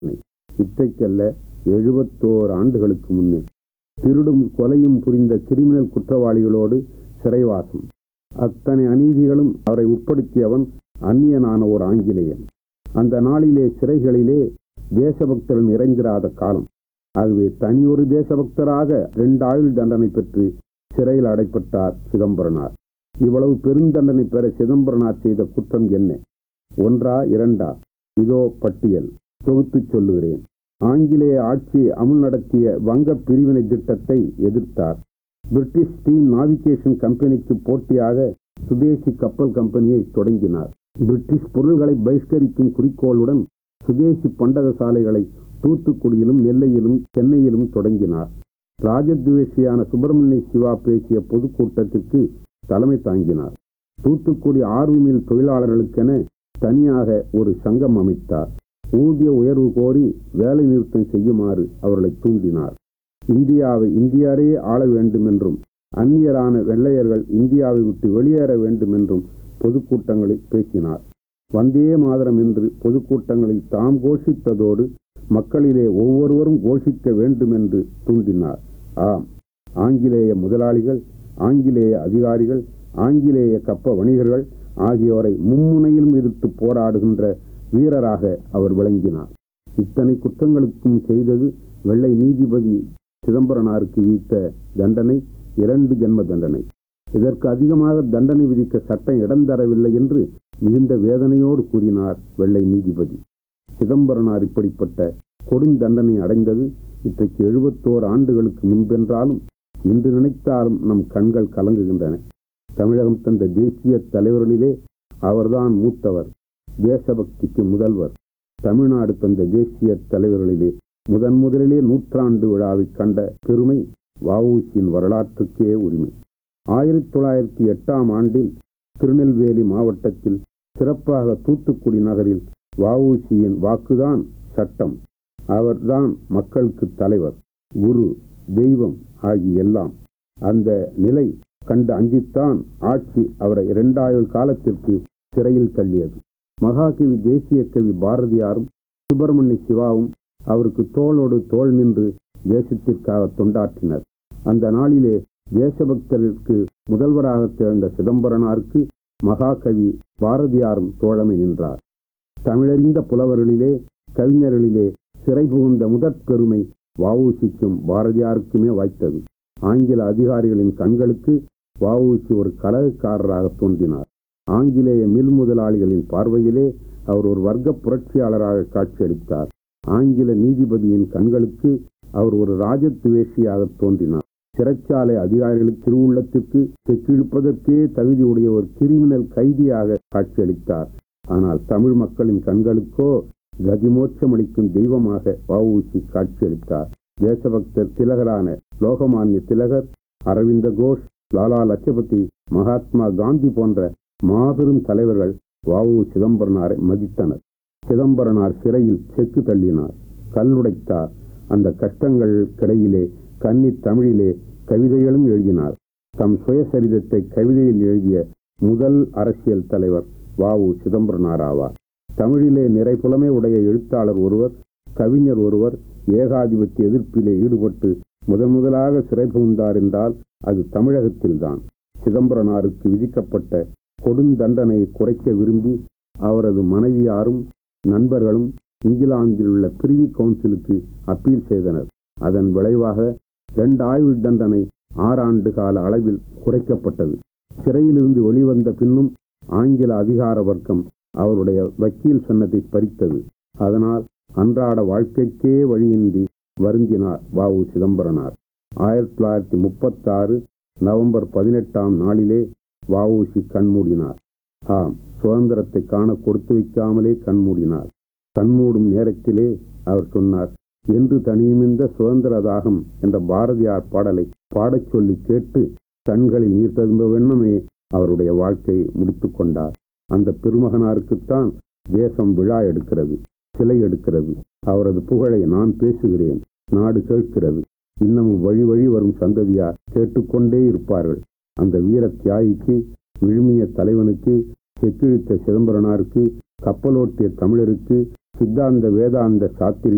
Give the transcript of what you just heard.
இத்தைக்கல்ல எழுபத்தோரு ஆண்டுகளுக்கு முன்னே திருடும் கொலையும் புரிந்த கிரிமினல் குற்றவாளிகளோடு சிறைவாசம் அத்தனை அநீதிகளும் அவரை உட்படுத்தியவன் அந்நியனான ஒரு ஆங்கிலேயன் அந்த நாளிலே சிறைகளிலே தேசபக்தர்கள் நிறைந்திராத காலம் ஆகவே தனியொரு தேசபக்தராக இரண்டு ஆயுள் தண்டனை பெற்று சிறையில் அடைப்பட்டார் சிதம்பரனார் இவ்வளவு பெருந்தண்டனை பெற சிதம்பரனார் செய்த குற்றம் என்ன ஒன்றா இரண்டா இதோ பட்டியல் தொகுத்துச் சொல்லுகிறேன் ஆங்கிலேய ஆட்சியை அமுல் நடத்திய வங்க பிரிவினை திட்டத்தை எதிர்த்தார் பிரிட்டிஷ் ஸ்டீம் நாவிகேஷன் கம்பெனிக்கு போட்டியாக சுதேசி கப்பல் கம்பெனியை தொடங்கினார் பிரிட்டிஷ் பொருள்களை பகிஷ்கரிக்கும் குறிக்கோளுடன் சுதேசி பண்டக சாலைகளை தூத்துக்குடியிலும் நெல்லையிலும் சென்னையிலும் தொடங்கினார் ராஜத்வேஷியான சுப்பிரமணிய சிவா பேசிய பொதுக்கூட்டத்திற்கு தலைமை தாங்கினார் தூத்துக்குடி ஆர்வி மில் தொழிலாளர்களுக்கென தனியாக ஒரு சங்கம் அமைத்தார் ஊதிய உயர்வு கோரி வேலை நிறுத்தம் செய்யுமாறு அவர்களை தூண்டினார் இந்தியாவை இந்தியாரே ஆள வேண்டும் என்றும் அந்நியரான வெள்ளையர்கள் இந்தியாவை விட்டு வெளியேற வேண்டும் என்றும் பொதுக்கூட்டங்களில் பேசினார் வந்தே மாதரம் என்று பொதுக்கூட்டங்களில் தாம் கோஷித்ததோடு மக்களிலே ஒவ்வொருவரும் கோஷிக்க வேண்டும் என்று தூண்டினார் ஆம் ஆங்கிலேய முதலாளிகள் ஆங்கிலேய அதிகாரிகள் ஆங்கிலேய கப்ப வணிகர்கள் ஆகியோரை மும்முனையிலும் எதிர்த்து போராடுகின்ற வீரராக அவர் விளங்கினார் இத்தனை குற்றங்களுக்கும் செய்தது வெள்ளை நீதிபதி சிதம்பரனாருக்கு விதித்த தண்டனை இரண்டு ஜென்ம தண்டனை இதற்கு அதிகமாக தண்டனை விதிக்க சட்டம் இடம் தரவில்லை என்று மிகுந்த வேதனையோடு கூறினார் வெள்ளை நீதிபதி சிதம்பரனார் இப்படிப்பட்ட கொடுந்தண்டனை அடைந்தது இன்றைக்கு எழுபத்தோரு ஆண்டுகளுக்கு முன்பென்றாலும் இன்று நினைத்தாலும் நம் கண்கள் கலங்குகின்றன தமிழகம் தந்த தேசிய தலைவர்களிலே அவர்தான் மூத்தவர் தேசபக்திக்கு முதல்வர் தமிழ்நாடு தந்த தேசிய தலைவர்களிலே முதன் முதலிலே நூற்றாண்டு விழாவை கண்ட பெருமை வஉசியின் வரலாற்றுக்கே உரிமை ஆயிரத்தி தொள்ளாயிரத்தி எட்டாம் ஆண்டில் திருநெல்வேலி மாவட்டத்தில் சிறப்பாக தூத்துக்குடி நகரில் வஉசியின் வாக்குதான் சட்டம் அவர்தான் மக்களுக்கு தலைவர் குரு தெய்வம் ஆகிய எல்லாம் அந்த நிலை கண்டு அஞ்சித்தான் ஆட்சி அவரை இரண்டாயுள் காலத்திற்கு சிறையில் தள்ளியது மகாகவி தேசிய கவி பாரதியாரும் சுப்பிரமணிய சிவாவும் அவருக்கு தோளோடு தோள் நின்று தேசத்திற்காக தொண்டாற்றினர் அந்த நாளிலே தேசபக்தருக்கு முதல்வராக திகழ்ந்த சிதம்பரனாருக்கு மகாகவி பாரதியாரும் தோழமை நின்றார் தமிழறிந்த புலவர்களிலே கவிஞர்களிலே சிறை புகுந்த முதற் பெருமை வஉசிக்கும் பாரதியாருக்குமே வாய்த்தது ஆங்கில அதிகாரிகளின் கண்களுக்கு வஉசி ஒரு கலகக்காரராக தோன்றினார் ஆங்கிலேய மில் முதலாளிகளின் பார்வையிலே அவர் ஒரு வர்க்க புரட்சியாளராக காட்சியளித்தார் ஆங்கில நீதிபதியின் கண்களுக்கு அவர் ஒரு ராஜத்துவேஷியாக தோன்றினார் சிறைச்சாலை அதிகாரிகளுக்கு திருவுள்ளத்திற்கு பெற்றிழுப்பதற்கே தகுதியுடைய ஒரு கிரிமினல் கைதியாக காட்சியளித்தார் ஆனால் தமிழ் மக்களின் கண்களுக்கோ கதிமோட்சமளிக்கும் தெய்வமாக வஉசி காட்சியளித்தார் தேசபக்தர் திலகரான லோகமானிய திலகர் அரவிந்த கோஷ் லாலா லட்சபதி மகாத்மா காந்தி போன்ற மாபெரும் தலைவர்கள் வஉ சிதம்பரனாரை மதித்தனர் சிதம்பரனார் சிறையில் செக்கு தள்ளினார் கல்லுடைத்தார் அந்த கஷ்டங்களுக்கிடையிலே கன்னி தமிழிலே கவிதைகளும் எழுதினார் தம் சுயசரிதத்தை கவிதையில் எழுதிய முதல் அரசியல் தலைவர் வஉ சிதம்பரனார் ஆவார் தமிழிலே நிறைப்புலமை உடைய எழுத்தாளர் ஒருவர் கவிஞர் ஒருவர் ஏகாதிபத்திய எதிர்ப்பிலே ஈடுபட்டு முதன் முதலாக சிறை புகுந்தார் என்றால் அது தமிழகத்தில்தான் சிதம்பரனாருக்கு விதிக்கப்பட்ட கொடுந்தண்டனையை குறைக்க விரும்பி அவரது மனைவியாரும் நண்பர்களும் இங்கிலாந்தில் உள்ள பிரிவி கவுன்சிலுக்கு அப்பீல் செய்தனர் அதன் விளைவாக இரண்டு ஆயுள் தண்டனை ஆறாண்டு கால அளவில் குறைக்கப்பட்டது சிறையிலிருந்து வெளிவந்த பின்னும் ஆங்கில அதிகார வர்க்கம் அவருடைய வக்கீல் சன்னத்தை பறித்தது அதனால் அன்றாட வாழ்க்கைக்கே வழியின்றி வருந்தினார் வஉ சிதம்பரனார் ஆயிரத்தி தொள்ளாயிரத்தி முப்பத்தாறு நவம்பர் பதினெட்டாம் நாளிலே வஉசி கண்மூடினார் ஆம் சுதந்திரத்தை காண கொடுத்து வைக்காமலே கண்மூடினார் கண்மூடும் நேரத்திலே அவர் சொன்னார் என்று தனியுமிந்த சுதந்திர தாகம் என்ற பாரதியார் பாடலை பாடச் சொல்லி கேட்டு கண்களில் நீர் தகுந்த வண்ணமே அவருடைய வாழ்க்கையை முடித்துக் கொண்டார் அந்த பெருமகனாருக்குத்தான் தேசம் விழா எடுக்கிறது சிலை எடுக்கிறது அவரது புகழை நான் பேசுகிறேன் நாடு கேட்கிறது இன்னமும் வழி வழி வரும் சந்ததியார் கேட்டுக்கொண்டே இருப்பார்கள் அந்த வீர தியாகிக்கு விழுமிய தலைவனுக்கு செக்கிழித்த சிதம்பரனாருக்கு கப்பலோட்டிய தமிழருக்கு சித்தாந்த வேதாந்த சாத்திரி